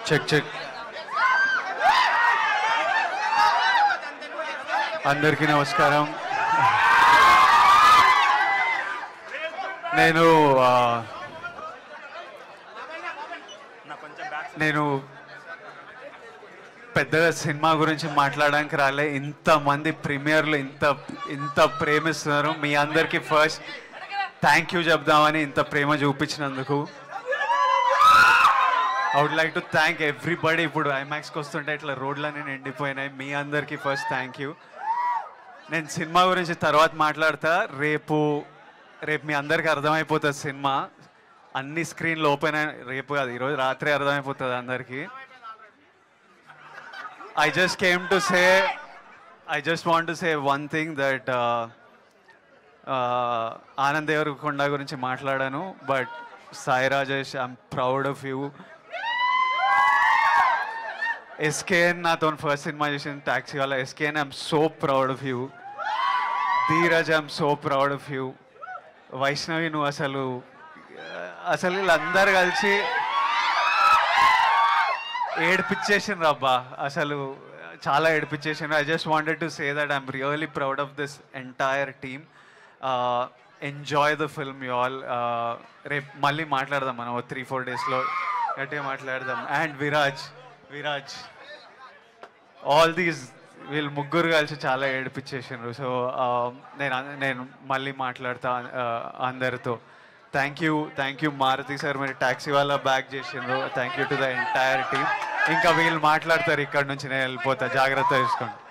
check check అందరికీ నమస్కారం నేను ఆ, నేను పెద్దగా సినిమా గురించి మాట్లాడడానికి రాలే ఇంతమంది ప్రీమియర్లు ఇంత ఇంత ప్రేమిస్తున్నారు మీ అందరికీ ఫస్ట్ థ్యాంక్ యూ చెప్దామని ఇంత ప్రేమ చూపించినందుకు I would like to thank everybody ఇప్పుడు ఐమాక్స్కి వస్తుంటే ఇట్లా రోడ్లన్నీ నిండిపోయినాయి మీ అందరికీ ఫస్ట్ థ్యాంక్ యూ నేను సినిమా గురించి తర్వాత మాట్లాడతా రేపు రేపు మీ అందరికీ అర్థమైపోతుంది సినిమా అన్ని స్క్రీన్లు ఓపెన్ అయి రేపు కాదు ఈరోజు రాత్రి అర్థమైపోతుంది అందరికీ I just came to say I just want to say one thing that Anand Deverakonda గురించి మాట్లాడాను but Sai Rajesh I'm proud of you SKN నాతో ఫస్ట్ సినిమా చేసిన ట్యాక్సీ వాళ్ళ SKN I'm so proud of you Dheeraj I'm so proud of you Vaishnavi నువ్వు అసలు అసలు వీళ్ళందరూ కలిసి ఏడిపించేసిన రబ్బా అసలు చాలా ఏడిపించేసిన I just wanted to say that I'm really proud of this entire team enjoy the film you all రేపు మళ్ళీ మాట్లాడదాం మనం త్రీ ఫోర్ డేస్లో గట్టిగా మాట్లాడదాం and Viraj Viraj all these వీళ్ళు ముగ్గురు కలిసి చాలా ఏడిపించేసిండ్రు సో నేను అన్- నేను మళ్ళీ మాట్లాడతా uh, అందరితో thank you thank you Maruthi sir మీరు ట్యాక్సీ వాళ్ళ బ్యాక్ చేసిండ్రు thank you to the entire team ఇంకా వీళ్ళు మాట్లాడతారు ఇక్కడ నుంచి నేను వెళ్ళిపోతా జాగ్రత్త తీసుకోండి